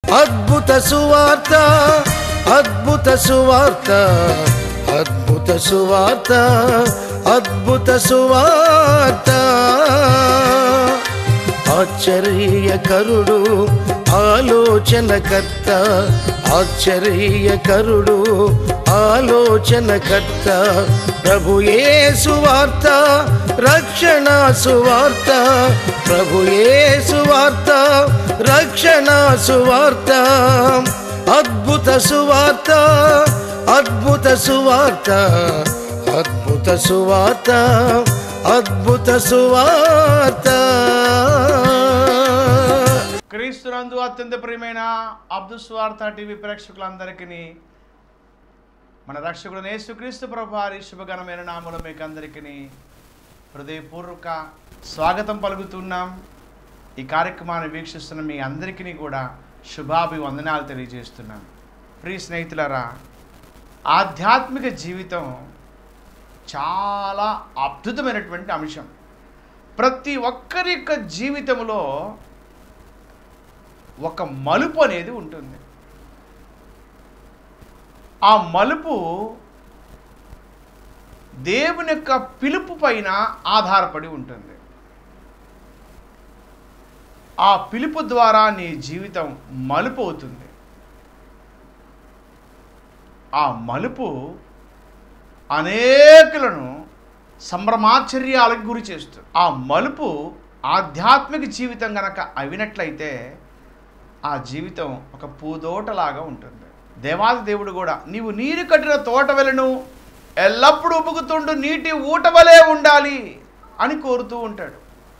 అద్భుత సువార్త అద్భుత సువార్త అద్భుత సువార్త అద్భుత సువార్త ఆశ్చర్యకరుడు ఆలోచనకర్త ఆశ్చర్యకరుడు ఆలోచనకర్త ప్రభుయే సువార్త రక్షణ సువార్త ప్రభుయే సువార్త రక్షణ సువార్త అద్భుత సువార్త అద్భుత సువార్త అద్భుత సువార్త అద్భుత సువార్త క్రీస్తునందు అత్యంత ప్రియమైన అబ్దుల్ స్వార్థ టీవీ ప్రేక్షకులందరికీ మన రక్షకుడు యేసుక్రీస్తు ప్రభారి శుభగణమైన నామలో మీకు అందరికీ హృదయపూర్వక స్వాగతం పలుకుతున్నాం ఈ కార్యక్రమాన్ని వీక్షిస్తున్న మీ అందరికీ కూడా శుభాభివందనాలు తెలియజేస్తున్నాం ప్రియ స్నేహితులారా ఆధ్యాత్మిక జీవితం చాలా అద్భుతమైనటువంటి అంశం ప్రతి ఒక్కరి యొక్క జీవితంలో ఒక మలుపు అనేది ఉంటుంది ఆ మలుపు దేవుని యొక్క పిలుపు పైన ఆధారపడి ఉంటుంది ఆ పిలుపు ద్వారా నీ జీవితం మలుపు అవుతుంది ఆ మలుపు అనేకులను సంభ్రమాశ్చర్యాలకు గురి చేస్తుంది ఆ మలుపు ఆధ్యాత్మిక జీవితం గనక అవినట్లయితే ఆ జీవితం ఒక పూదోటలాగా ఉంటుంది దేవాది దేవుడు కూడా నీవు నీరు కట్టిన తోట వెలను ఎల్లప్పుడూ ఉబుకుతుండు నీటి ఊట వలె ఉండాలి అని కోరుతూ ఉంటాడు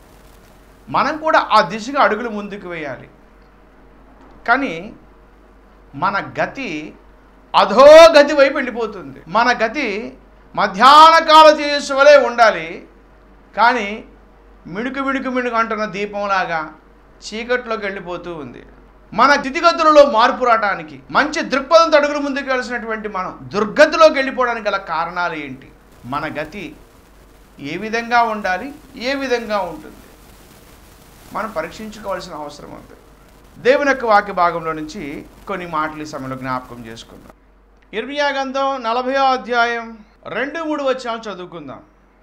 మనం కూడా ఆ దిశగా అడుగులు ముందుకు వేయాలి కానీ మన గతి అధోగతి వైపు వెళ్ళిపోతుంది మన గతి మధ్యాహ్న కాల చేసే వలె ఉండాలి కానీ మిణుకు మిణుకు మిణుకు అంటున్న దీపంలాగా చీకట్లోకి వెళ్ళిపోతూ ఉంది మన స్థితిగతులలో మార్పు రావడానికి మంచి దృక్పథంతో అడుగులు ముందుకు వెళ్ళినటువంటి మనం దుర్గతిలోకి వెళ్ళిపోవడానికి గల కారణాలు ఏంటి మన గతి ఏ విధంగా ఉండాలి ఏ విధంగా ఉంటుంది మనం పరీక్షించుకోవాల్సిన అవసరం ఉంది దేవుని యొక్క వాక్య భాగంలో నుంచి కొన్ని మాటలు ఈ సమయంలో జ్ఞాపకం చేసుకుందాం ఇర్మియా గంధం నలభై అధ్యాయం రెండు మూడు వచ్చాము చదువుకుందాం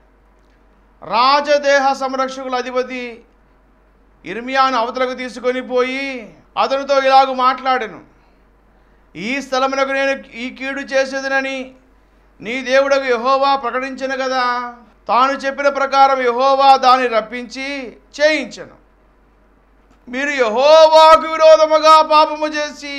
రాజదేహ సంరక్షకుల అధిపతి ఇర్మియాను అవతలకు తీసుకొని పోయి అతనితో ఇలాగ మాట్లాడెను ఈ స్థలమునకు నేను ఈ కీడు చేసేదనని నీ దేవుడకు యహోవా ప్రకటించను కదా తాను చెప్పిన ప్రకారం యహోవా దాన్ని రప్పించి చేయించను మీరు యహోవాకు విరోధముగా పాపము చేసి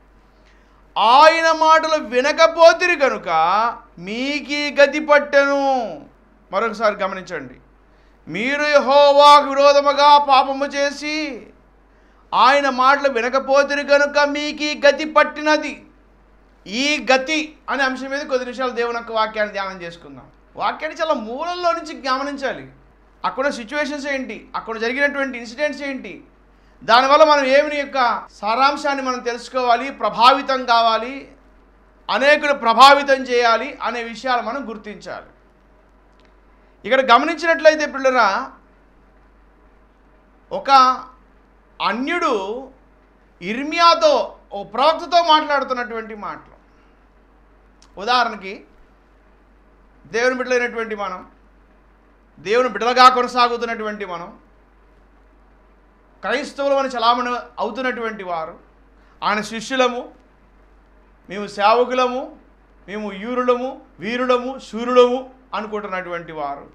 ఆయన మాటలు వినకపోతిరి కనుక మీకీ గతి పట్టెను మరొకసారి గమనించండి మీరు యహోవాకు విరోధముగా పాపము చేసి ఆయన మాటలు వినకపోతిరి కనుక మీకీ గతి పట్టినది ఈ గతి అనే అంశం మీద కొద్ది నిమిషాలు దేవుని యొక్క వాక్యాన్ని ధ్యానం చేసుకుందాం వాక్యాన్ని చాలా మూలంలో నుంచి గమనించాలి అక్కడ సిచ్యువేషన్స్ ఏంటి అక్కడ జరిగినటువంటి ఇన్సిడెంట్స్ ఏంటి దానివల్ల మనం ఏమి యొక్క సారాంశాన్ని మనం తెలుసుకోవాలి ప్రభావితం కావాలి అనేకులు ప్రభావితం చేయాలి అనే విషయాలు మనం గుర్తించాలి ఇక్కడ గమనించినట్లయితే పిల్లరా ఒక అన్యుడు ఇర్మియాతో ఓ ప్రవక్తతో మాట్లాడుతున్నటువంటి మాటలు ఉదాహరణకి దేవుని బిడ్డలైనటువంటి మనం దేవుని బిడ్డలుగా కొనసాగుతున్నటువంటి మనం క్రైస్తవులు అని చలామణి అవుతున్నటువంటి వారు ఆయన శిష్యులము మేము సేవకులము మేము యూరులము వీరులము శూరులము అనుకుంటున్నటువంటి వారు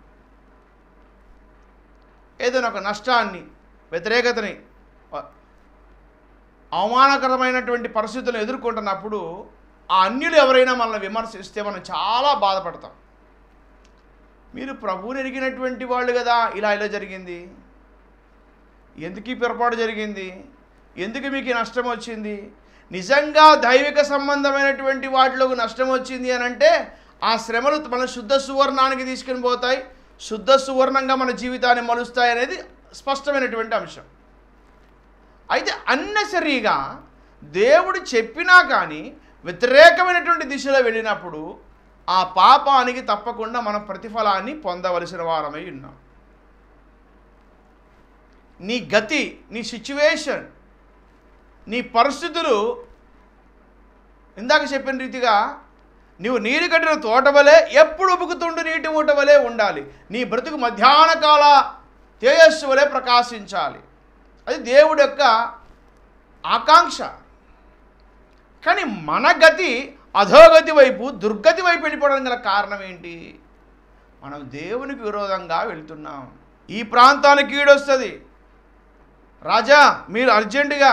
ఏదైనా ఒక నష్టాన్ని వ్యతిరేకతని అ- అవమానకరమైనటువంటి పరిస్థితులను ఎదుర్కొంటున్నప్పుడు ఆ అన్యులు ఎవరైనా మనల్ని విమర్శిస్తే మనం చాలా బాధపడతాం మీరు ప్రభువుని ఎరిగినటువంటి వాళ్ళు కదా ఇలా ఇలా జరిగింది ఎందుకు ఈ పొరపాటు జరిగింది ఎందుకు మీకు ఈ నష్టం వచ్చింది నిజంగా దైవిక సంబంధమైనటువంటి వాటిలోకి నష్టం వచ్చింది అని అంటే ఆ శ్రమలు మన శుద్ధ సువర్ణానికి తీసుకుని పోతాయి శుద్ధ సువర్ణంగా మన జీవితాన్ని మలుస్తాయి అనేది స్పష్టమైనటువంటి అంశం అయితే అన్నెసరీగా దేవుడు చెప్పినా కానీ వ్యతిరేకమైనటువంటి దిశలో వెళ్ళినప్పుడు ఆ పాపానికి తప్పకుండా మనం ప్రతిఫలాన్ని పొందవలసిన వారమై ఉన్నాం నీ గతి నీ సిచ్యువేషన్ నీ పరిస్థితులు ఇందాక చెప్పిన రీతిగా నీవు నీరు కట్టిన తోట వలె ఎప్పుడు ఉబుకుతుండు నీటి ఊట వలె ఉండాలి నీ బ్రతుకు మధ్యాహ్న కాల తేజస్సు వలె ప్రకాశించాలి అది దేవుడి యొక్క ఆకాంక్ష కానీ మన గతి అధోగతి వైపు దుర్గతి వైపు వెళ్ళిపోవడం గల కారణం ఏంటి మనం దేవునికి విరోధంగా వెళ్తున్నాం ఈ ప్రాంతానికి కీడొస్తుంది రాజా మీరు అర్జెంటుగా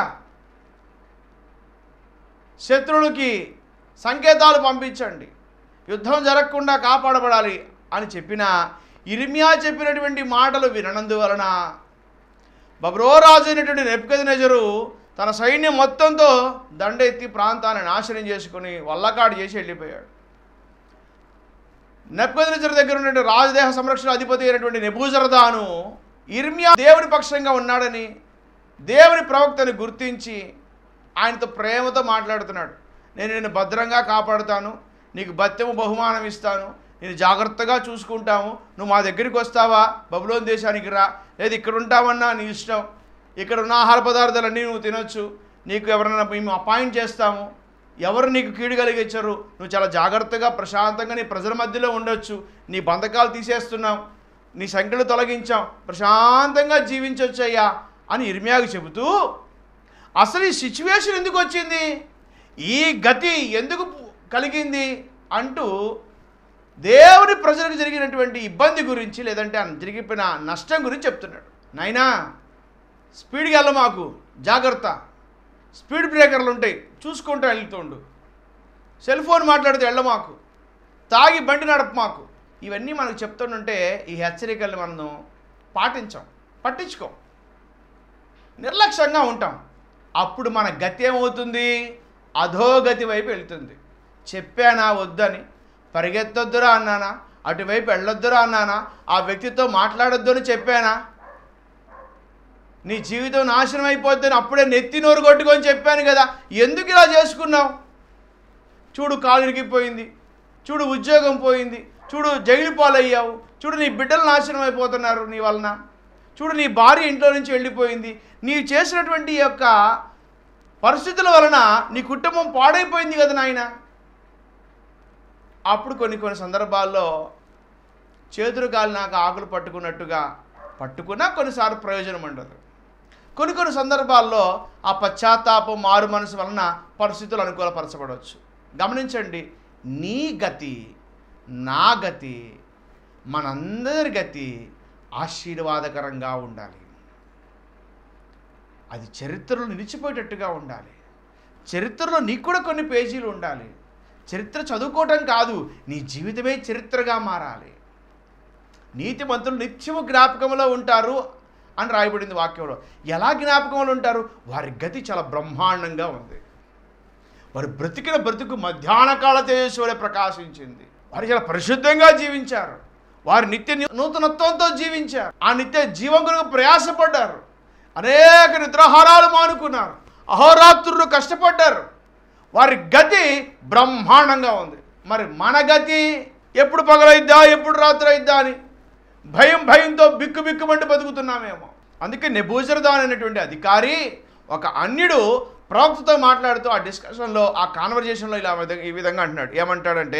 శత్రువులకి సంకేతాలు పంపించండి యుద్ధం జరగకుండా కాపాడబడాలి అని చెప్పిన ఇర్మియా చెప్పినటువంటి మాటలు విననందువలన బబ్రో రాజు అయినటువంటి నెప్కదినెజరు తన సైన్యం మొత్తంతో దండెత్తి ప్రాంతాన్ని నాశనం చేసుకుని వల్లకాడు చేసి వెళ్ళిపోయాడు నెప్కదినెజరు దగ్గర ఉన్నటువంటి రాజదేహ సంరక్షణ అధిపతి అయినటువంటి నెబూజరదాను ఇర్మియా దేవుని పక్షంగా ఉన్నాడని దేవుని ప్రవక్తని గుర్తించి ఆయనతో ప్రేమతో మాట్లాడుతున్నాడు నేను నిన్ను భద్రంగా కాపాడుతాను నీకు భత్యము బహుమానం ఇస్తాను నేను జాగ్రత్తగా చూసుకుంటాము నువ్వు మా దగ్గరికి వస్తావా బబులోన్ దేశానికి రా లేదు ఇక్కడ ఉంటావన్నా నీ ఇష్టం ఇక్కడ ఉన్న ఆహార పదార్థాలన్నీ నువ్వు తినొచ్చు నీకు ఎవరైనా మేము అపాయింట్ చేస్తాము ఎవరు నీకు కీడు కలిగించరు నువ్వు చాలా జాగ్రత్తగా ప్రశాంతంగా నీ ప్రజల మధ్యలో ఉండొచ్చు నీ బంధకాలు తీసేస్తున్నాం నీ సంఖ్యలు తొలగించాం ప్రశాంతంగా జీవించొచ్చయ్యా అని ఇర్మియాకు చెబుతూ అసలు ఈ సిచ్యువేషన్ ఎందుకు వచ్చింది ఈ గతి ఎందుకు కలిగింది అంటూ దేవుని ప్రజలకు జరిగినటువంటి ఇబ్బంది గురించి లేదంటే ఆ జరిగిపోయిన నష్టం గురించి చెప్తున్నాడు నాయనా స్పీడ్గా వెళ్ళ మాకు జాగ్రత్త స్పీడ్ బ్రేకర్లు ఉంటాయి చూసుకుంటూ వెళ్తుండు సెల్ ఫోన్ మాట్లాడితే వెళ్ళ మాకు తాగి బండి నడప మాకు ఇవన్నీ మనకు చెప్తుంటే ఈ హెచ్చరికల్ని మనం పాటించాం పట్టించుకోం నిర్లక్ష్యంగా ఉంటాం అప్పుడు మన గతి ఏమవుతుంది అధోగతి వైపు వెళ్తుంది చెప్పానా వద్దని పరిగెత్తొద్దురా అన్నానా అటువైపు వెళ్ళొద్దురా అన్నానా ఆ వ్యక్తితో మాట్లాడొద్దు అని చెప్పానా నీ జీవితం నాశనం అయిపోద్దని అప్పుడే నెత్తి నోరు కొట్టుకొని చెప్పాను కదా ఎందుకు ఇలా చేసుకున్నావు చూడు కాలు ఇరిగిపోయింది చూడు ఉద్యోగం పోయింది చూడు జైలు పాలయ్యావు చూడు నీ బిడ్డలు నాశనం అయిపోతున్నారు నీ వలన చూడు నీ భార్య ఇంట్లో నుంచి వెళ్ళిపోయింది నీవు చేసినటువంటి ఈ యొక్క పరిస్థితుల వలన నీ కుటుంబం పాడైపోయింది కదా నాయన అప్పుడు కొన్ని కొన్ని సందర్భాల్లో చేతులు కాలు నాకు ఆకులు పట్టుకున్నట్టుగా పట్టుకున్నా కొన్నిసార్లు ప్రయోజనం ఉండదు కొన్ని కొన్ని సందర్భాల్లో ఆ పశ్చాత్తాపం మారు మనసు వలన పరిస్థితులు అనుకూలపరచబడవచ్చు గమనించండి నీ గతి నా గతి మనందరి గతి ఆశీర్వాదకరంగా ఉండాలి అది చరిత్రలో నిలిచిపోయేటట్టుగా ఉండాలి చరిత్రలో నీకు కూడా కొన్ని పేజీలు ఉండాలి చరిత్ర చదువుకోవటం కాదు నీ జీవితమే చరిత్రగా మారాలి నీతిమంతులు నిత్యము జ్ఞాపకంలో ఉంటారు అని రాయబడింది వాక్యంలో ఎలా జ్ఞాపకంలో ఉంటారు వారి గతి చాలా బ్రహ్మాండంగా ఉంది వారు బ్రతికిన బ్రతుకు మధ్యాహ్న కాల తేజస్సులే ప్రకాశించింది వారు చాలా పరిశుద్ధంగా జీవించారు వారు నిత్య నూతనత్వంతో జీవించారు ఆ నిత్య జీవం కొరకు ప్రయాసపడ్డారు అనేక నిద్రాహారాలు మానుకున్నారు అహోరాత్రులు కష్టపడ్డారు వారి గతి బ్రహ్మాండంగా ఉంది మరి మన గతి ఎప్పుడు పగలైద్దా ఎప్పుడు రాత్రి అయిద్దా అని భయం భయంతో బిక్కు బిక్కుమంటూ బతుకుతున్నామేమో అందుకే నెబూజరదాన్ అనేటువంటి అధికారి ఒక అన్యుడు ప్రవక్తతో మాట్లాడుతూ ఆ డిస్కషన్లో ఆ కాన్వర్జేషన్లో ఇలా విధ- ఈ విధంగా అంటున్నాడు ఏమంటాడంటే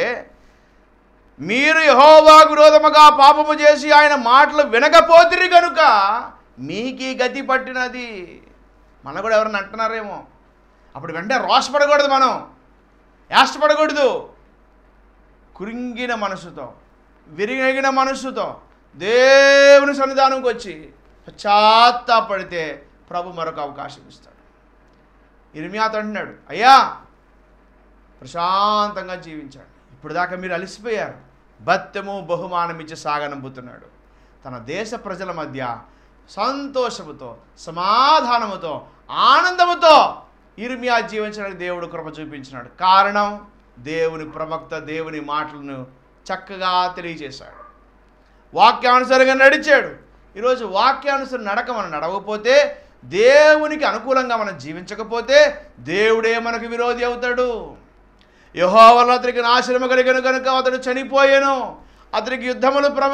మీరు యహోవా విరోధముగా పాపము చేసి ఆయన మాటలు వినకపోతిరి కనుక మీకీ గతి పట్టినది మన కూడా ఎవరైనా అంటున్నారేమో అప్పుడు వెంటనే రోషపడకూడదు మనం యాష్టపడకూడదు కురింగిన మనసుతో విరిగిన మనసుతో దేవుని సన్నిధానంకి వచ్చి పశ్చాత్తాపడితే ప్రభు మరొక అవకాశం ఇస్తాడు ఇర్మియాతో అంటున్నాడు అయ్యా ప్రశాంతంగా జీవించాడు ఇప్పుడు దాకా మీరు అలసిపోయారు భత్యము బహుమానం ఇచ్చి సాగనంపుతున్నాడు తన దేశ ప్రజల మధ్య సంతోషముతో సమాధానముతో ఆనందముతో ఇర్మియా జీవించడానికి దేవుడు కృప చూపించినాడు కారణం దేవుని ప్రవక్త దేవుని మాటలను చక్కగా తెలియజేశాడు వాక్యానుసారంగా నడిచాడు ఈరోజు వాక్యానుసారం నడక మనం నడవకపోతే దేవునికి అనుకూలంగా మనం జీవించకపోతే దేవుడే మనకు విరోధి అవుతాడు యహో వల్ల అతనికి నాశనము కలిగను కనుక అతడు చనిపోయాను అతనికి యుద్ధములు ప్ర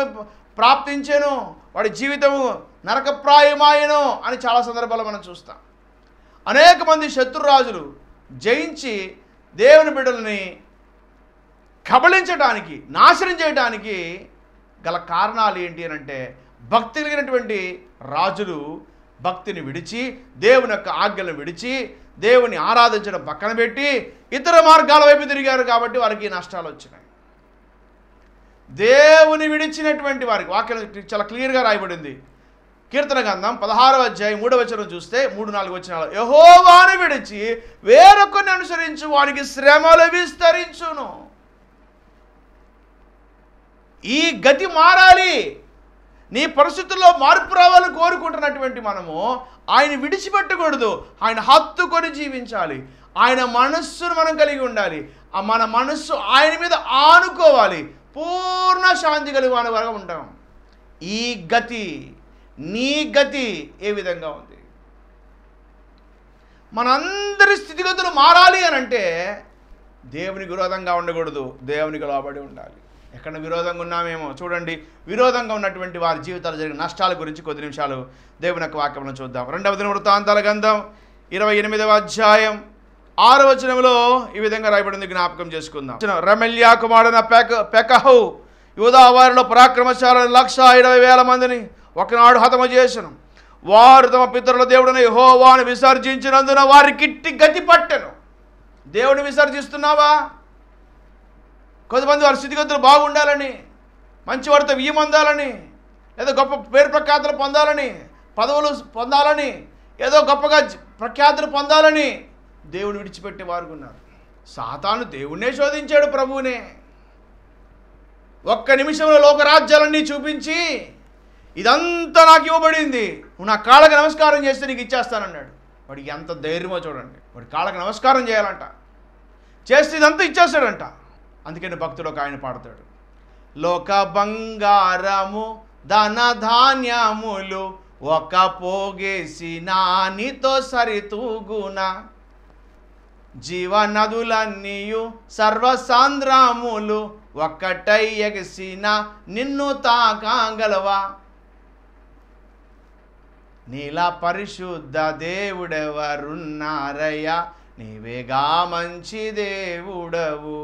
ప్రాప్తించాను వాడి జీవితము నరకప్రాయమాయను అని చాలా సందర్భాల్లో మనం చూస్తాం అనేక మంది శత్రురాజులు జయించి దేవుని బిడ్డలని కబళించడానికి నాశనం చేయడానికి గల కారణాలు ఏంటి అని అంటే భక్తి కలిగినటువంటి రాజులు భక్తిని విడిచి దేవుని యొక్క ఆజ్ఞలను విడిచి దేవుని ఆరాధించడం పక్కన పెట్టి ఇతర మార్గాల వైపు తిరిగారు కాబట్టి వారికి ఈ నష్టాలు వచ్చినాయి దేవుని విడిచినటువంటి వారికి వాక్యం చాలా క్లియర్గా రాయబడింది కీర్తన గ్రంథం పదహారవ అధ్యాయం మూడవ వచనం చూస్తే మూడు నాలుగు వచనాలు యహోవాను విడిచి వేరొకరిని అనుసరించు వారికి శ్రమలు విస్తరించును ఈ గతి మారాలి నీ పరిస్థితుల్లో మార్పు రావాలని కోరుకుంటున్నటువంటి మనము ఆయన విడిచిపెట్టకూడదు ఆయన హత్తుకొని జీవించాలి ఆయన మనస్సును మనం కలిగి ఉండాలి ఆ మన మనస్సు ఆయన మీద ఆనుకోవాలి పూర్ణ శాంతి కలిగి వారి వరకు ఉంటాం ఈ గతి నీ గతి ఏ విధంగా ఉంది మనందరి స్థితిగతులు మారాలి అని అంటే దేవునికి విరోధంగా ఉండకూడదు దేవునికి లోబడి ఉండాలి ఎక్కడ విరోధంగా ఉన్నామేమో చూడండి విరోధంగా ఉన్నటువంటి వారి జీవితాలు జరిగిన నష్టాల గురించి కొద్ది నిమిషాలు దేవుని యొక్క వాక్యంలో చూద్దాం రెండవ దిన వృత్తాంతాల గంధం ఇరవై ఎనిమిదవ అధ్యాయం ఆరవ వచనంలో ఈ విధంగా రాయబడింది జ్ఞాపకం చేసుకుందాం రమల్యా కుమారున పెక పెకహు యూదా వారిలో పరాక్రమశాల లక్ష ఇరవై వేల మందిని ఒకనాడు హతము చేసను వారు తమ పితరుల దేవుడిని యెహోవాను విసర్జించినందున వారి కిట్టి గతి పట్టెను దేవుని విసర్జిస్తున్నావా కొంతమంది వారి స్థితిగతులు బాగుండాలని మంచి వారితో వియ్యమందాలని లేదా గొప్ప పేరు ప్రఖ్యాతులు పొందాలని పదవులు పొందాలని ఏదో గొప్పగా జ- ప్రఖ్యాతులు పొందాలని దేవుడు విడిచిపెట్టే వారు ఉన్నారు సాతాను దేవుణ్ణే శోధించాడు ప్రభువునే ఒక్క నిమిషంలో లోకరాజ్యాలన్నీ చూపించి ఇదంతా నాకు ఇవ్వబడింది నువ్వు నా కాళ్ళకి నమస్కారం చేస్తే నీకు ఇచ్చేస్తానన్నాడు వాడికి ఎంత ధైర్యమో చూడండి వాడి కాళ్ళకి నమస్కారం చేయాలంట చేస్తే ఇదంతా ఇచ్చేస్తాడంట అందుకని భక్తుడు ఒక ఆయన పాడతాడు లోక బంగారము ధన ధాన్యములు ఒక పోగేసి నానితో సరితూగున జీవనదులన్నీయు సర్వసాంద్రములు ఒక్కటై ఎగసిన నిన్ను తాకాగలవా నీల పరిశుద్ధ దేవుడెవరున్నారయ్యా నీవేగా మంచి దేవుడవు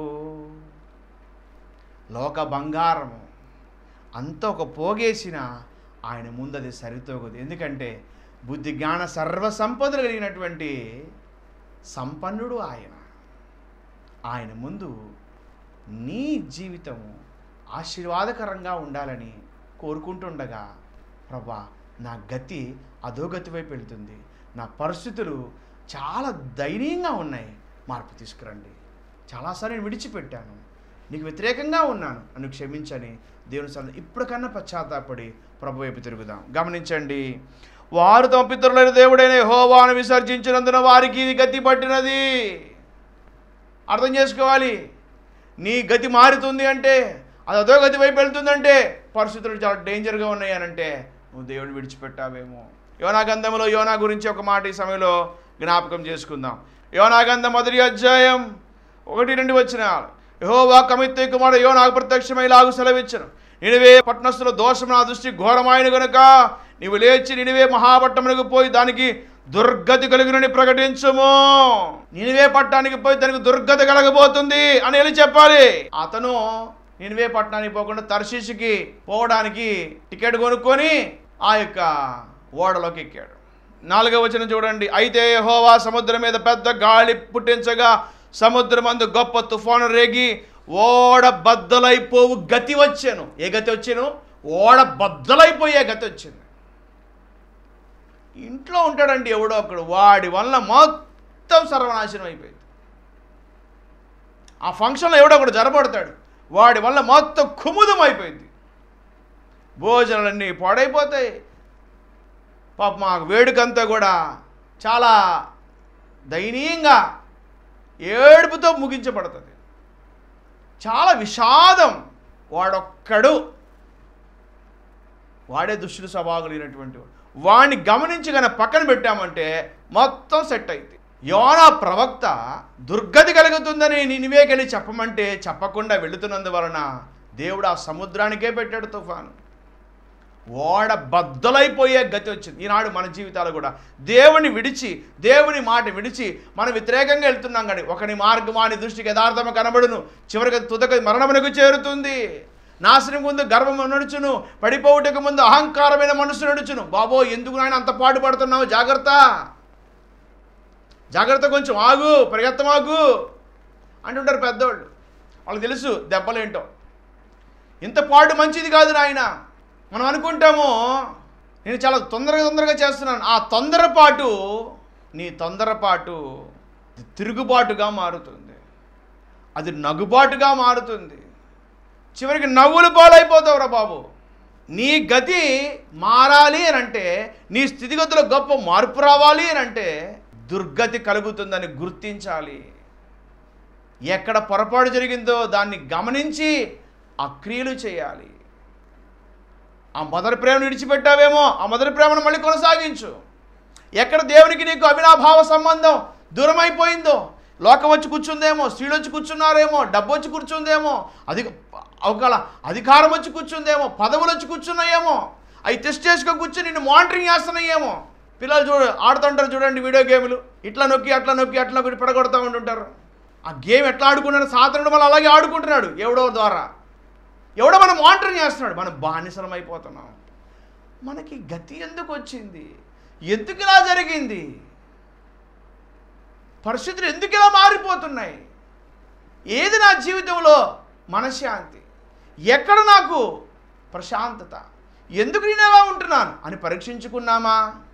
లోక బంగారము అంత ఒక పోగేసిన ఆయన ముందది సరితూగదు ఎందుకంటే బుద్ధి జ్ఞాన సర్వ సంపదలు కలిగినటువంటి సంపన్నుడు ఆయన ఆయన ముందు నీ జీవితము ఆశీర్వాదకరంగా ఉండాలని కోరుకుంటుండగా ప్రభా నా గతి అధోగతి వైపు వెళ్తుంది నా పరిస్థితులు చాలా దయనీయంగా ఉన్నాయి మార్పు తీసుకురండి చాలాసార్లు నేను విడిచిపెట్టాను నీకు వ్యతిరేకంగా ఉన్నాను నన్ను క్షమించని దేవుని సన్న ఇప్పటికన్నా పశ్చాత్తాపడి ప్రభు వైపు తిరుగుదాం గమనించండి వారు తమ పితరులైన దేవుడైన హోవాను విసర్జించినందున వారికి ఇది గతి పట్టినది అర్థం చేసుకోవాలి నీ గతి మారుతుంది అంటే అది అదో గతి వైపు వెళ్తుందంటే పరిస్థితులు చాలా డేంజర్గా ఉన్నాయి అని అంటే నువ్వు దేవుడిని విడిచిపెట్టావేమో యోనా గంధంలో యోనా గురించి ఒక మాట ఈ సమయంలో జ్ఞాపకం చేసుకుందాం యోనా గంధం మొదటి అధ్యాయం ఒకటి రెండు వచ్చిన యహోవా కమిత్తే కుమారుడు యోనాకు ప్రత్యక్షమై లాగు సెలవిచ్చను నినివే పట్టణస్థుల దోషం నా దృష్టి ఘోరమైన గనుక నీవు లేచి నినివే మహాపట్టణమునకు పోయి దానికి దుర్గతి కలిగినని ప్రకటించము నినివే పట్టణానికి పోయి దానికి దుర్గతి కలగబోతుంది అని వెళ్ళి చెప్పాలి అతను నినివే పట్టణానికి పోకుండా తర్శీషుకి పోవడానికి టికెట్ కొనుక్కొని ఆ యొక్క ఓడలోకి ఎక్కాడు నాలుగవ వచనం చూడండి అయితే యెహోవా సముద్రం మీద పెద్ద గాలి పుట్టించగా సముద్రమందు గొప్ప తుఫాను రేగి ఓడ బద్దలైపోవు గతి వచ్చాను ఏ గతి వచ్చాను ఓడ బద్దలైపోయే గతి వచ్చింది ఇంట్లో ఉంటాడండి ఎవడో ఒకడు వాడి వల్ల మొత్తం సర్వనాశనం అయిపోయింది ఆ ఫంక్షన్లో ఎవడో ఒకడు జరబడతాడు వాడి వల్ల మొత్తం కుముదం అయిపోయింది భోజనాలన్నీ పాడైపోతాయి పాప మా వేడుకంతా కూడా చాలా దయనీయంగా ఏడుపుతో ముగించబడుతుంది చాలా విషాదం వాడొక్కడు వాడే దుష్టుడు స్వభావగలిగినటువంటి వాడు వాడిని గమనించి కనుక పక్కన పెట్టామంటే మొత్తం సెట్ అయింది యోనా ప్రవక్త దుర్గతి కలుగుతుందని నినివేకెళ్ళి చెప్పమంటే చెప్పకుండా వెళుతున్నందువలన దేవుడు ఆ సముద్రానికే పెట్టాడు తుఫాను ఓడ బద్దలైపోయే గతి వచ్చింది ఈనాడు మన జీవితాలు కూడా దేవుని విడిచి దేవుని మాట విడిచి మనం వ్యతిరేకంగా వెళ్తున్నాం కానీ ఒకని మార్గం వాని దృష్టికి యథార్థము కనబడును చివరికి తుదక మరణమునకు చేరుతుంది నాశనం ముందు గర్వము నడుచును పడిపోవుటకు ముందు అహంకారమైన మనసు నడుచును బాబో ఎందుకు నాయన అంత పాటు పడుతున్నావు జాగ్రత్త జాగ్రత్త కొంచెం ఆగు పరిగెత్తం ఆగు అంటుంటారు పెద్దోళ్ళు వాళ్ళకి తెలుసు దెబ్బలేంటో ఇంత పాడు మంచిది కాదు నాయన మనం అనుకుంటాము నేను చాలా తొందరగా తొందరగా చేస్తున్నాను ఆ తొందరపాటు నీ తొందరపాటు తిరుగుబాటుగా మారుతుంది అది నగుబాటుగా మారుతుంది చివరికి నవ్వులు పాలైపోతావురా బాబు నీ గతి మారాలి అని అంటే నీ స్థితిగతులో గొప్ప మార్పు రావాలి అని అంటే దుర్గతి కలుగుతుందని గుర్తించాలి ఎక్కడ పొరపాటు జరిగిందో దాన్ని గమనించి అక్రియలు చేయాలి ఆ మొదటి ప్రేమను విడిచిపెట్టావేమో ఆ మొదటి ప్రేమను మళ్ళీ కొనసాగించు ఎక్కడ దేవునికి నీకు అవినాభావ సంబంధం దూరం అయిపోయిందో లోకం వచ్చి కూర్చుందేమో స్త్రీలు వచ్చి కూర్చున్నారేమో డబ్బు వచ్చి కూర్చుందేమో అది ఒకవేళ అధికారం వచ్చి కూర్చుందేమో పదవులు వచ్చి కూర్చున్నాయేమో అవి టెస్ట్ చేసుకొని కూర్చొని నిన్ను మానిటరింగ్ చేస్తున్నాయేమో పిల్లలు చూడ ఆడుతుంటారు చూడండి వీడియో గేమ్లు ఇట్లా నొక్కి అట్లా నొక్కి అట్లా నొక్కి పడగొడతా ఉంటుంటారు ఆ గేమ్ ఎట్లా ఆడుకున్నాడు సాధారణ మళ్ళీ అలాగే ఆడుకుంటున్నాడు ఎవడో ద్వారా ఎవడో మనం మానిటరింగ్ చేస్తున్నాడు మనం బానిసలం అయిపోతున్నాం మనకి గతి ఎందుకు వచ్చింది ఎందుకు ఇలా జరిగింది పరిస్థితులు ఎందుకు ఇలా మారిపోతున్నాయి ఏది నా జీవితంలో మనశ్శాంతి ఎక్కడ నాకు ప్రశాంతత ఎందుకు నేను ఎలా ఉంటున్నాను అని పరీక్షించుకున్నామా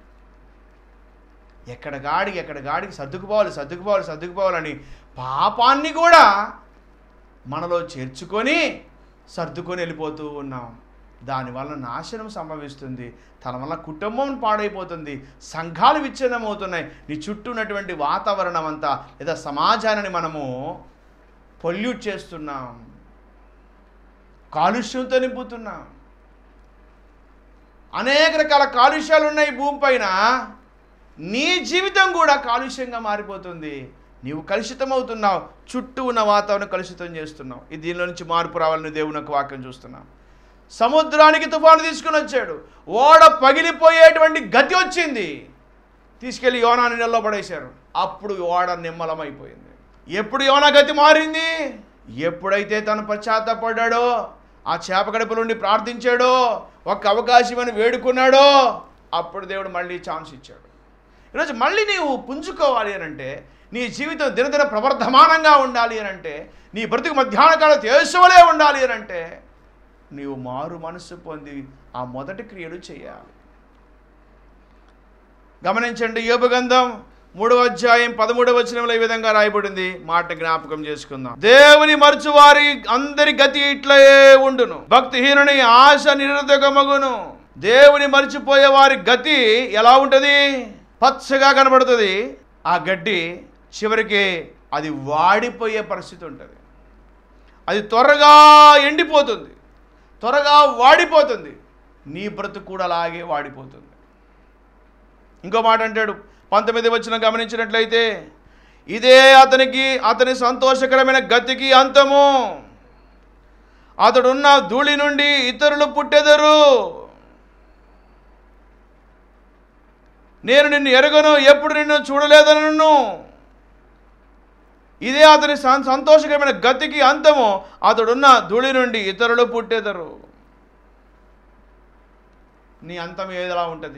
ఎక్కడ గాడికి ఎక్కడ గాడికి సర్దుకుపోవాలి సర్దుకుపోవాలి సర్దుకుపోవాలని పాపాన్ని కూడా మనలో చేర్చుకొని సర్దుకొని వెళ్ళిపోతూ ఉన్నాం దానివల్ల నాశనం సంభవిస్తుంది తన వల్ల కుటుంబం పాడైపోతుంది సంఘాలు విచ్ఛిన్నమవుతున్నాయి నీ చుట్టూ ఉన్నటువంటి వాతావరణం అంతా లేదా సమాజాన్ని మనము పొల్యూట్ చేస్తున్నాం కాలుష్యంతో నింపుతున్నాం అనేక రకాల కాలుష్యాలు ఉన్నాయి భూమి పైన నీ జీవితం కూడా కాలుష్యంగా మారిపోతుంది నీవు కలుషితం అవుతున్నావు చుట్టూ ఉన్న వాతావరణం కలుషితం చేస్తున్నావు ఇది దీనిలో నుంచి మార్పు రావాలని దేవుని యొక్క వాక్యం చూస్తున్నాం సముద్రానికి తుఫాను తీసుకుని వచ్చాడు ఓడ పగిలిపోయేటువంటి గతి వచ్చింది తీసుకెళ్లి యోనా నీళ్ళలో పడేశారు అప్పుడు ఓడ నిమ్మలమైపోయింది ఎప్పుడు యోనా గతి మారింది ఎప్పుడైతే తను పశ్చాత్తపడ్డాడో ఆ చేప గడప నుండి ప్రార్థించాడో ఒక అవకాశం అని వేడుకున్నాడో అప్పుడు దేవుడు మళ్ళీ ఛాన్స్ ఇచ్చాడు ఈరోజు మళ్ళీ నీవు పుంజుకోవాలి అని అంటే నీ జీవితం దినదిన ప్రవర్ధమానంగా ఉండాలి అని అంటే నీ బ్రతుకు మధ్యాహ్న కాలం తేజస్సువలే ఉండాలి అని అంటే నీవు మారు మనస్సు పొంది ఆ మొదటి క్రియలు చేయాలి గమనించండి యోబు గ్రంథం మూడవ అధ్యాయం పదమూడవ వచనంలో ఈ విధంగా రాయబడింది మాట జ్ఞాపకం చేసుకుందాం దేవుని మరచు వారి అందరి గతి ఇట్లే ఉండును భక్తిహీనుని ఆశ నిరర్ధకమగును దేవుని మర్చిపోయే వారి గతి ఎలా ఉంటుంది పచ్చగా కనబడుతుంది ఆ గడ్డి చివరికి అది వాడిపోయే పరిస్థితి ఉంటుంది అది త్వరగా ఎండిపోతుంది త్వరగా వాడిపోతుంది నీ బ్రతుకు కూడా అలాగే వాడిపోతుంది ఇంకో మాట అంటాడు పంతొమ్మిది వచ్చిన గమనించినట్లయితే ఇదే అతనికి అతని సంతోషకరమైన గతికి అంతము అతడున్న ధూళి నుండి ఇతరులు పుట్టెదరు నేను నిన్ను ఎరగను ఎప్పుడు నిన్ను చూడలేదనను ఇదే అతని సం- సంతోషకరమైన గతికి అంతము అతడున్న ధూళి నుండి ఇతరులు పుట్టెదరు నీ అంతం ఏదిలా ఉంటుంది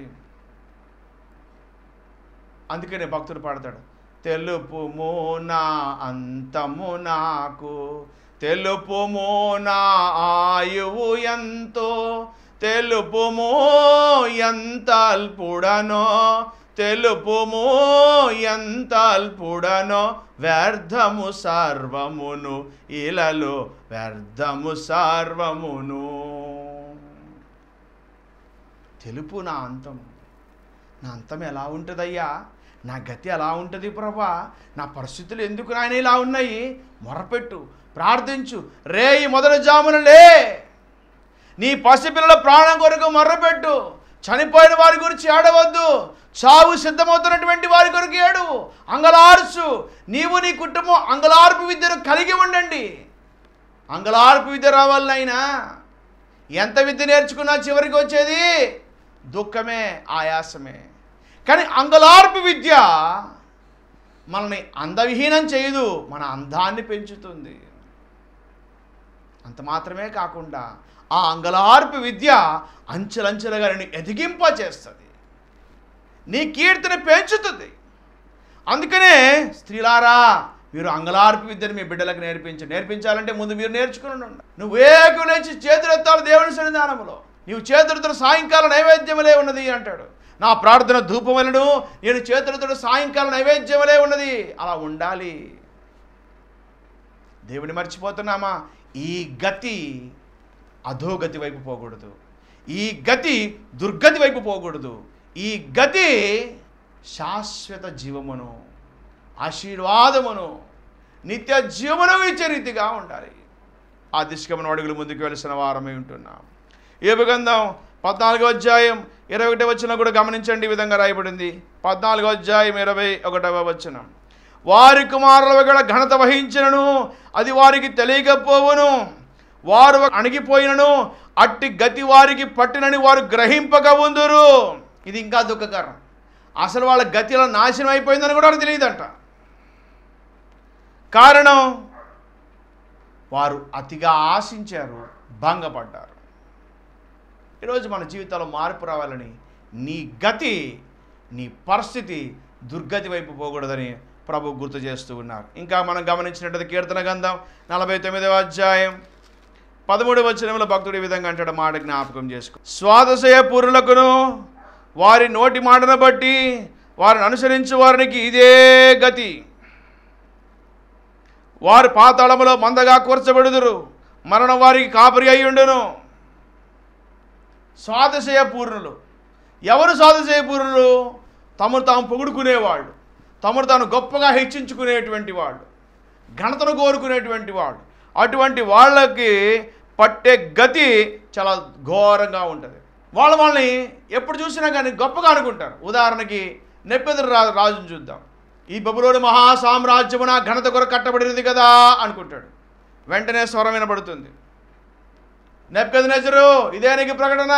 అందుకనే భక్తుడు పాడతాడు తెలుపుము నా అంతము నాకు తెలుపుము నా ఆయువు ఎంతో తెలుపుము ఎంత అల్పుడనో తెలుపుము ఎంత అల్పుడనో వ్యర్థము సర్వమును ఇలలో వ్యర్థము సర్వమును తెలుపు నా అంతం నా అంతం ఎలా ఉంటుందయ్యా నా గతి ఎలా ఉంటుంది ప్రభా నా పరిస్థితులు ఎందుకు నాయన ఇలా ఉన్నాయి మొరపెట్టు ప్రార్థించు రే ఈ మొదటి జామున లే నీ పసిపిల్లల ప్రాణం కొరకు మొర్రపెట్టు చనిపోయిన వారి గురించి ఏడవద్దు చావు సిద్ధమవుతున్నటువంటి వారి కొరకు ఏడు అంగలార్చు నీవు నీ కుటుంబం అంగలార్పు విద్యను కలిగి ఉండండి అంగలార్పు విద్య రావాలనైనా ఎంత విద్య నేర్చుకున్నా చివరికి వచ్చేది దుఃఖమే ఆయాసమే కానీ అంగలార్పు విద్య మనల్ని అందవిహీనం చేయదు మన అందాన్ని పెంచుతుంది అంత మాత్రమే కాకుండా ఆ అంగలార్పు విద్య అంచెలంచెలుగా నేను ఎదిగింప చేస్తుంది నీ కీర్తిని పెంచుతుంది అందుకనే స్త్రీలారా మీరు అంగలార్పు విద్యను మీ బిడ్డలకు నేర్పించండి నేర్పించాలంటే ముందు మీరు నేర్చుకుని ఉండండి నువ్వు వేకు లేచి చేతులెత్తాలి దేవుని సన్నిధానంలో నీవు చేతులతో సాయంకాలం నైవేద్యములే ఉన్నది అంటాడు నా ప్రార్థన ధూపములను నేను చేతులతో సాయంకాలం నైవేద్యములే ఉన్నది అలా ఉండాలి దేవుని మర్చిపోతున్నామా ఈ గతి అధోగతి వైపు పోకూడదు ఈ గతి దుర్గతి వైపు పోకూడదు ఈ గతి శాశ్వత జీవమును ఆశీర్వాదమును నిత్య జీవనం ఇచ్చే రీతిగా ఉండాలి ఆ దిశకమైన అడుగులు ముందుకు వెలిసిన వారమై ఉంటున్నాం ఏ గంధం పద్నాలుగో అధ్యాయం ఇరవై ఒకటి వచ్చిన కూడా గమనించండి ఈ విధంగా రాయబడింది పద్నాలుగో అధ్యాయం ఇరవై ఒకటవ వచనం వారి కుమారుల కూడా ఘనత వహించినను అది వారికి తెలియకపోవును వారు అణిగిపోయినను అట్టి గతి వారికి పట్టినని వారు గ్రహింపక ఉందురు ఇది ఇంకా దుఃఖకరం అసలు వాళ్ళ గతిలో నాశనం అయిపోయిందని కూడా వాళ్ళకి తెలియదంట కారణం వారు అతిగా ఆశించారు భంగపడ్డారు ఈరోజు మన జీవితంలో మార్పు రావాలని నీ గతి నీ పరిస్థితి దుర్గతి వైపు పోకూడదని ప్రభు గుర్తు చేస్తూ ఉన్నారు ఇంకా మనం గమనించినట్టు కీర్తన గంధం నలభై తొమ్మిదవ అధ్యాయం పదమూడవ వచనంలో భక్తుడు ఈ విధంగా అంటాడు మాట జ్ఞాపకం చేసుకో స్వాదశయ పురులకును వారి నోటి మాటను బట్టి వారిని అనుసరించు వారికి ఇదే గతి వారు పాతాళములో మందగా కూర్చబెడుదురు మరణం వారికి కాపరి అయి ఉండును స్వాదశయ పూర్ణులు ఎవరు స్వాదశయ పూర్ణులు తమను తాము పొగుడుకునేవాళ్ళు తమను తాను గొప్పగా హెచ్చించుకునేటువంటి వాళ్ళు ఘనతను కోరుకునేటువంటి వాళ్ళు అటువంటి వాళ్ళకి పట్టే గతి చాలా ఘోరంగా ఉంటుంది వాళ్ళు వాళ్ళని ఎప్పుడు చూసినా కానీ గొప్పగా అనుకుంటారు ఉదాహరణకి నెప్పెదురు రా రాజును చూద్దాం ఈ బబులోని మహా సామ్రాజ్యమున ఘనత కొరకు కట్టబడినది కదా అనుకుంటాడు వెంటనే స్వరం వినబడుతుంది నెప్కదనెజరు ఇదే నీకు ప్రకటన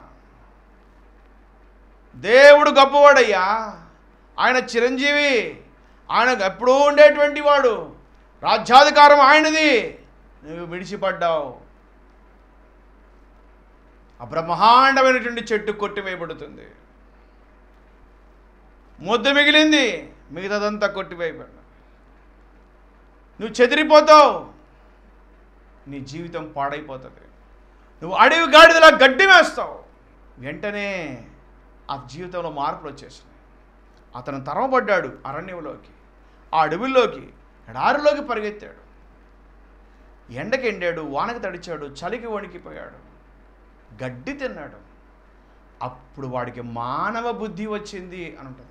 దేవుడు గొప్పవాడయ్యా ఆయన చిరంజీవి ఆయన ఎప్పుడూ ఉండేటువంటి వాడు రాజ్యాధికారం ఆయనది నువ్వు విడిచిపడ్డావు ఆ బ్రహ్మాండమైనటువంటి చెట్టు కొట్టివేయబడుతుంది ముద్ద మిగిలింది మిగతాదంతా కొట్టివేయబడ్డా నువ్వు చెదిరిపోతావు నీ జీవితం పాడైపోతుంది నువ్వు అడవి గాడిదలా గడ్డి వేస్తావు వెంటనే ఆ జీవితంలో మార్పులు వచ్చేసినాయి అతను తరమబడ్డాడు అరణ్యంలోకి ఆ అడవుల్లోకి ఎడారిలోకి పరిగెత్తాడు ఎండకి ఎండాడు వానకి తడిచాడు చలికి వణికిపోయాడు గడ్డి తిన్నాడు అప్పుడు వాడికి మానవ బుద్ధి వచ్చింది అని ఉంటుంది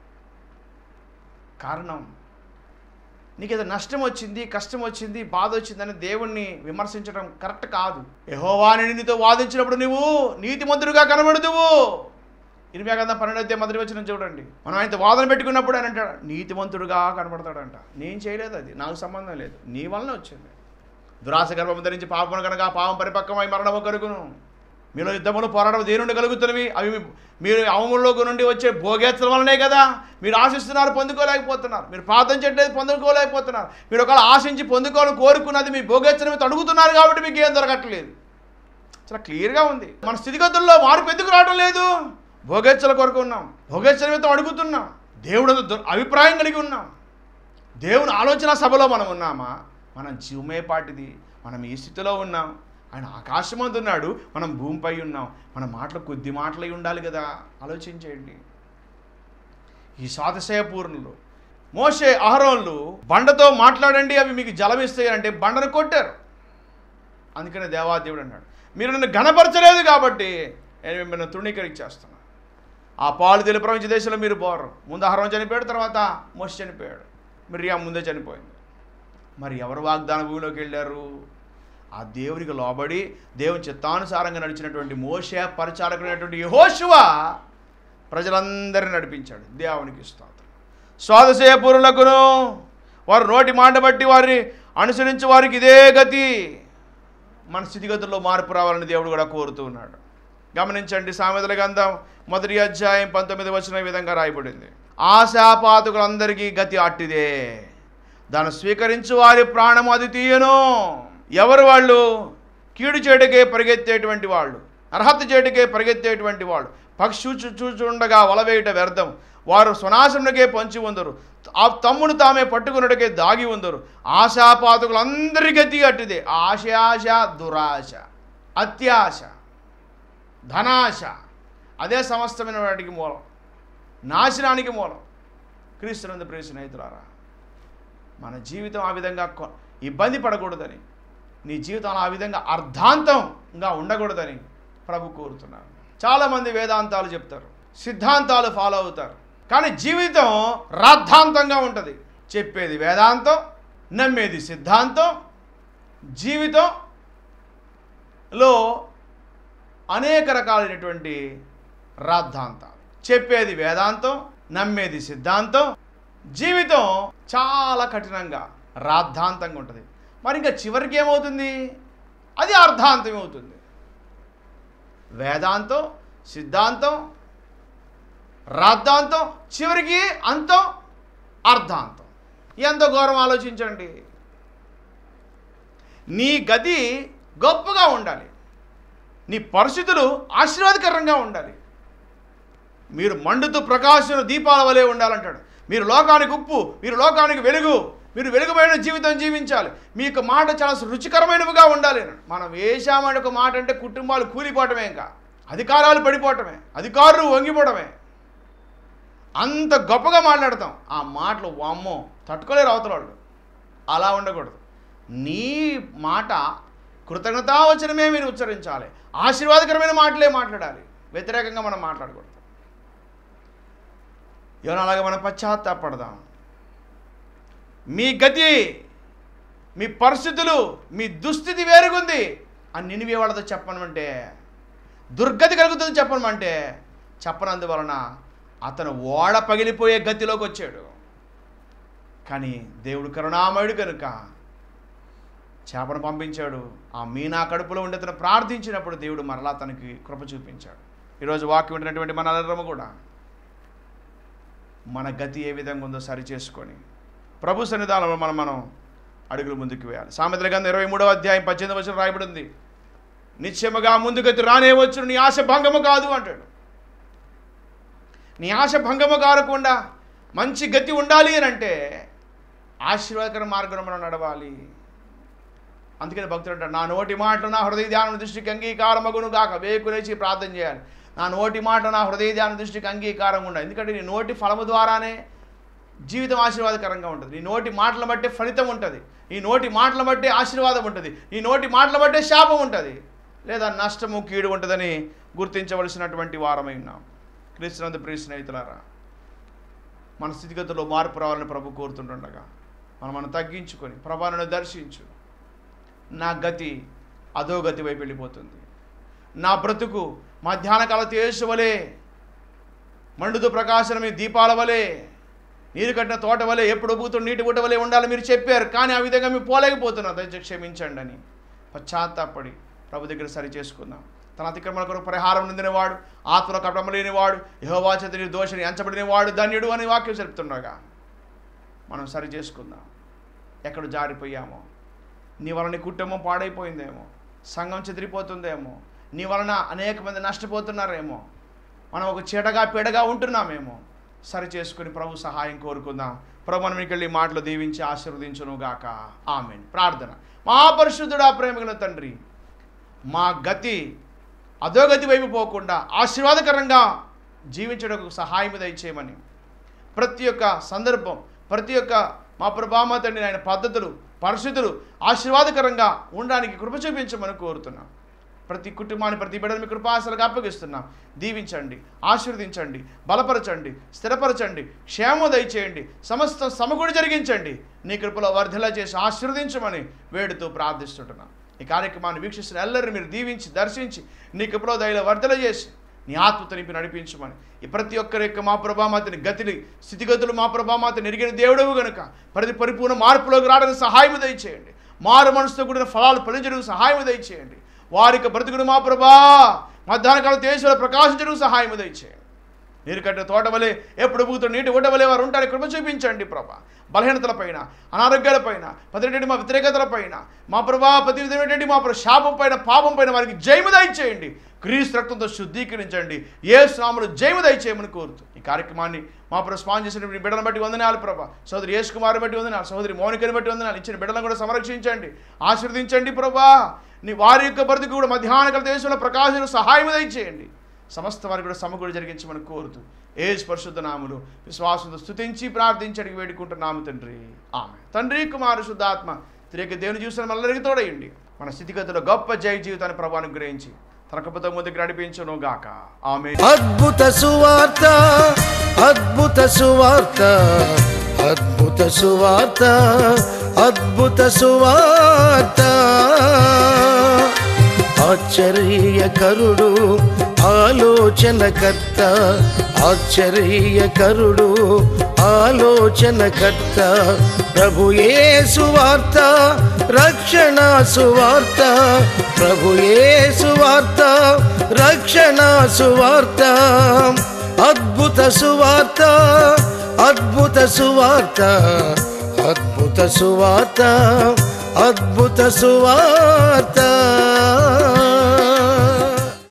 కారణం నీకు ఏదో నష్టం వచ్చింది కష్టం వచ్చింది బాధ వచ్చిందని దేవుణ్ణి విమర్శించడం కరెక్ట్ కాదు యహోవాని నీతో వాదించినప్పుడు నువ్వు నీతిమంతుడుగా కనబడుదువు ఇరవై కదా పన్నెండైతే మొదటి వచ్చిన చూడండి మనం ఆయనతో వాదన పెట్టుకున్నప్పుడు ఆయన అంటాడు నీతిమంతుడుగా కనబడతాడంట నేను చేయలేదు అది నాకు సంబంధం లేదు నీ వలన వచ్చింది దురాశ గర్భం ధరించి పాపం కనుక పాపం పరిపక్వమై మరణము కలుగును మీలో యుద్ధములు పోరాటం దేని నుండి కలుగుతున్నవి అవి మీ- మీరు అవముల్లోకి నుండి వచ్చే భోగేత్తల వలనే కదా మీరు ఆశిస్తున్నారు పొందుకోలేకపోతున్నారు మీరు ప్రార్థన చేయట్లేదు పొందుకోలేకపోతున్నారు మీరు ఒకవేళ ఆశించి పొందుకోవాలని కోరుకున్నది మీ భోగేత్తల మీద అడుగుతున్నారు కాబట్టి మీకు ఏం దొరకట్లేదు చాలా క్లియర్గా ఉంది మన స్థితిగతుల్లో మార్పు ఎందుకు రావడం లేదు భోగేచ్చల కొరకు ఉన్నాం భోగేచ్చల మీద అడుగుతున్నాం దేవుడు దుర్- అభిప్రాయం కలిగి ఉన్నాం దేవుని ఆలోచన సభలో మనం ఉన్నామా మనం జీవమే పాటిది మనం ఈ స్థితిలో ఉన్నాం ఆయన ఆకాశమందు ఉన్నాడు మనం భూమిపై ఉన్నాం మన మాటలు కొద్ది మాటలై ఉండాలి కదా ఆలోచించేయండి ఈ స్వాతిశయ పూర్ణులు మోసే అహరోన్లు బండతో మాట్లాడండి అవి మీకు జలం ఇస్తాయి అంటే బండను కొట్టారు అందుకనే దేవాదేవుడు అన్నాడు మీరు నన్ను ఘనపరచలేదు కాబట్టి నేను మిమ్మల్ని తృణీకరించేస్తున్నాను ఆ పాలు తెలుపు దేశంలో మీరు పోరు ముందు అహరోన్ చనిపోయాడు తర్వాత మోస చనిపోయాడు మిరియా ముందే చనిపోయింది మరి ఎవరు వాగ్దాన భూమిలోకి వెళ్ళారు ఆ దేవునికి లోబడి దేవుని చిత్తానుసారంగా నడిచినటువంటి మోసే పరిచారకుడైనటువంటి యహోశువ ప్రజలందరిని నడిపించాడు దేవునికి స్తోత్రం స్వాదశయపురులకును వారు నోటి మాట బట్టి వారిని అనుసరించి వారికి ఇదే గతి మన స్థితిగతుల్లో మార్పు రావాలని దేవుడు కూడా కోరుతూ ఉన్నాడు గమనించండి సామెతల గంధం మొదటి అధ్యాయం పంతొమ్మిది వచ్చిన విధంగా రాయబడింది ఆశాపాతకులందరికీ గతి అట్టిదే దాన్ని స్వీకరించు వారి ప్రాణము అది తీయను ఎవరు వాళ్ళు కీడు చేటుకే పరిగెత్తేటువంటి వాళ్ళు అర్హత చేటుకే పరిగెత్తేటువంటి వాళ్ళు పక్షి చూచు చూచుండగా వలవేయుట వ్యర్థం వారు స్వనాశనుడికే పొంచి ఉందరు ఆ తమ్ముడు తామే పట్టుకున్నట్టుకే దాగి ఉందరు ఆశాపాతకులందరి గతి అట్టిదే ఆశాశ దురాశ అత్యాశ ధనాశ అదే సమస్తమైన వాటికి మూలం నాశనానికి మూలం క్రీస్తునందు ప్రియ స్నేహితులారా మన జీవితం ఆ విధంగా కొ- ఇబ్బంది పడకూడదని నీ జీవితం ఆ విధంగా అర్ధాంతంగా ఉండకూడదని ప్రభు కోరుతున్నాను చాలామంది వేదాంతాలు చెప్తారు సిద్ధాంతాలు ఫాలో అవుతారు కానీ జీవితం రాద్ధాంతంగా ఉంటుంది చెప్పేది వేదాంతం నమ్మేది సిద్ధాంతం జీవితంలో అనేక రకాలైనటువంటి రాద్ధాంతాలు చెప్పేది వేదాంతం నమ్మేది సిద్ధాంతం జీవితం చాలా కఠినంగా రాద్ధాంతంగా ఉంటుంది మరి ఇంకా చివరికి ఏమవుతుంది అది అర్ధాంతం అవుతుంది వేదాంతం సిద్ధాంతం రాద్ధాంతం చివరికి అంతం అర్ధాంతం ఎంత ఘోరం ఆలోచించండి నీ గది గొప్పగా ఉండాలి నీ పరిస్థితులు ఆశీర్వాదకరంగా ఉండాలి మీరు మండుతూ ప్రకాశం దీపాల వలె ఉండాలంటాడు మీరు లోకానికి ఉప్పు మీరు లోకానికి వెలుగు మీరు వెలుగుమైన జీవితం జీవించాలి మీకు మాట చాలా రుచికరమైనవిగా ఉండాలి అన్నాడు. మనం వేశామని ఒక మాట అంటే కుటుంబాలు కూలిపోవటమే ఇంకా అధికారాలు పడిపోవటమే అధికారులు వంగిపోవడమే అంత గొప్పగా మాట్లాడతాం ఆ మాటలు వామ్మో తట్టుకోలేరు అవతల వాళ్ళు అలా ఉండకూడదు నీ మాట కృతజ్ఞతావచనమే మీరు ఉచ్చరించాలి ఆశీర్వాదకరమైన మాటలే మాట్లాడాలి వ్యతిరేకంగా మనం మాట్లాడకూడదు ఎవరు అలాగే మనం పశ్చాత్తాపడదాం మీ గతి మీ పరిస్థితులు మీ దుస్థితి వేరుగుంది అని నినివే వాళ్ళతో చెప్పనమంటే దుర్గతి కలుగుతుంది చెప్పనమంటే చెప్పనందువలన అతను ఓడ పగిలిపోయే గతిలోకి వచ్చాడు కానీ దేవుడు కరుణామయుడు కనుక చేపను పంపించాడు ఆ మీనా కడుపులో ఉండి అతను ప్రార్థించినప్పుడు దేవుడు మరలా తనకి కృప చూపించాడు ఈరోజు వాక్యం ఉంటున్నటువంటి మన అలరము కూడా మన గతి ఏ విధంగా ఉందో సరి చేసుకొని ప్రభు సన్నిధానంలో మనం మనం అడుగులు ముందుకు వేయాలి సామెతల గంధ ఇరవై మూడవ అధ్యాయం పద్దెనిమిది వచ్చిన రాయబడింది నిశ్చయముగా ముందుగతి రానే వచ్చును నీ ఆశ భంగము కాదు అంటాడు నీ ఆశ భంగము కారకుండా మంచి గతి ఉండాలి అని అంటే ఆశీర్వాదకర మార్గంలో మనం నడవాలి అందుకని భక్తుడు అంటాడు నా నోటి మాటలు నా హృదయ ధ్యానం దృష్టికి అంగీకారమగును గాక వేకునేచి ప్రార్థన చేయాలి నా నోటి మాట నా హృదయ ధ్యానం దృష్టికి అంగీకారం ఉండాలి ఎందుకంటే నీ నోటి ఫలము ద్వారానే జీవితం ఆశీర్వాదకరంగా ఉంటుంది నీ నోటి మాటల బట్టే ఫలితం ఉంటుంది నీ నోటి మాటల బట్టే ఆశీర్వాదం ఉంటుంది నీ నోటి మాటల బట్టే శాపం ఉంటుంది లేదా నష్టము కీడు ఉంటుందని గుర్తించవలసినటువంటి వారమై ఉన్నాం క్రీస్తునందు ప్రియ స్నేహితులారా మన స్థితిగతుల్లో మార్పు రావాలని ప్రభు కోరుతుంటుండగా మనం మనం తగ్గించుకొని ప్రభాను దర్శించు నా గతి అధోగతి వైపు వెళ్ళిపోతుంది నా బ్రతుకు మధ్యాహ్న కాల తేజస్సు వలె మండుతూ ప్రకాశనమే దీపాల వలె నీరు కట్టిన తోట వలె ఎప్పుడు ఊగుతున్న నీటి ఊట వలె ఉండాలి మీరు చెప్పారు కానీ ఆ విధంగా మీరు పోలేకపోతున్నారు దయచేసి క్షమించండి అని పశ్చాత్తాపడి ప్రభు దగ్గర సరి చేసుకుందాం తన అతిక్రమణ కొరకు పరిహారం నిందినవాడు ఆత్మలో కపటం లేనివాడు యహోవాచతని దోషని ఎంచబడినవాడు ధన్యుడు అని వాక్యం చెప్తుండగా మనం సరి చేసుకుందాం ఎక్కడ జారిపోయామో నీ వలన నీ కుటుంబం పాడైపోయిందేమో సంఘం చెదిరిపోతుందేమో నీ వలన అనేక మంది నష్టపోతున్నారేమో మనం ఒక చీడగా పీడగా ఉంటున్నామేమో సరి చేసుకుని ప్రభు సహాయం కోరుకుందాం ప్రభు మనం వెళ్ళి మాటలు దీవించి ఆశీర్వదించును గాక ఆమెన్ ప్రార్థన మహాపరిశుద్ధుడా ప్రేమికుల తండ్రి మా గతి అధోగతి వైపు పోకుండా ఆశీర్వాదకరంగా జీవించడానికి సహాయం దయచేయమని ప్రతి ఒక్క సందర్భం ప్రతి ఒక్క మా ప్రభామ తండ్రి ఆయన పద్ధతులు పరిస్థితులు ఆశీర్వాదకరంగా ఉండడానికి కృప చూపించమని కోరుతున్నాం ప్రతి కుటుంబాన్ని ప్రతి బిడ్డను మీ కృపాసలకు అప్పగిస్తున్నాం దీవించండి ఆశీర్వదించండి బలపరచండి స్థిరపరచండి క్షేమ దయచేయండి సమస్త సమకూడి జరిగించండి నీ కృపలో వర్ధలా చేసి ఆశీర్వదించమని వేడుతూ ప్రార్థిస్తుంటున్నాం ఈ కార్యక్రమాన్ని వీక్షిస్తున్న ఎల్లరిని మీరు దీవించి దర్శించి నీ కృపలో దయలో వర్ధల చేసి నీ ఆత్మతో నింపి నడిపించమని ఈ ప్రతి ఒక్కరి యొక్క మా ప్రభామాతని గతిని స్థితిగతులు మా ప్రభామాతని ఎరిగిన దేవుడవు గనుక ప్రతి పరిపూర్ణ మార్పులోకి రావడానికి సహాయం దయచేయండి మారు మనసుతో కూడిన ఫలాలు ఫలించడానికి సహాయం దయచేయండి వారికి బ్రతుకుడు మా ప్రభా మధ్యాహ్న కాల దేశంలో ప్రకాశించడానికి సహాయం దయచేయండి నీరు కట్టిన తోట వలె ఎప్పుడు ఊగుతూ నీటి ఊట వలె వారు ఉంటారు కృప చూపించండి ప్రభా బలహీనతలపైన అనారోగ్యాలపైన పదిరెడ్డి మా వ్యతిరేకతలపైన మా ప్రభా ప్రతి విధమైనటువంటి మా ప్రభు శాపం పైన పాపం పైన వారికి జయము దయచేయండి క్రీస్తు రక్తంతో శుద్ధీకరించండి ఏ స్వాములు జయము దయచేయమని కోరుతూ ఈ కార్యక్రమాన్ని మా ప్రభు స్పాన్ చేసిన బిడ్డలను బట్టి వందనాలు ప్రభా సోదరి యేసు కుమార్ బట్టి వందనాలు సోదరి మౌనికని బట్టి వందనాలు ఇచ్చిన బిడ్డలను కూడా సంరక్షించండి ఆశీర్వదించండి ప్రభా నీ వారి యొక్క బ్రతుకు కూడా మధ్యాహ్న కాల దేశంలో ప్రకాశం సహాయం దయచేయండి సమస్త వారికి కూడా సమకూడి జరిగించమని కోరుతూ ఏజ్ పరిశుద్ధ నాములు విశ్వాసంతో స్తుతించి ప్రార్థించడానికి వేడుకుంటున్నాము తండ్రి ఆమె తండ్రి కుమారు శుద్ధాత్మ తిరిగి దేవుని చూసిన మనందరికీ తోడయండి మన స్థితిగతిలో గొప్ప జయ జీవితాన్ని ప్రభావం గ్రహించి తన కృపతో ముందుకు నడిపించును గాక ఆమె అద్భుత సువార్త అద్భుత సువార్త అద్భుత సువార్త అద్భుత సువార్త ఆశ్చర్యకరుడు ఆలోచనకర్త ఆశ్చర్యకరుడు ఆలోచనకర్త ప్రభుయే సువార్త రక్షణ సువార్త ప్రభుయే సువార్త రక్షణ సువార్త అద్భుత సువార్త అద్భుత సువార్త అద్భుత సువార్త అద్భుత సువార్త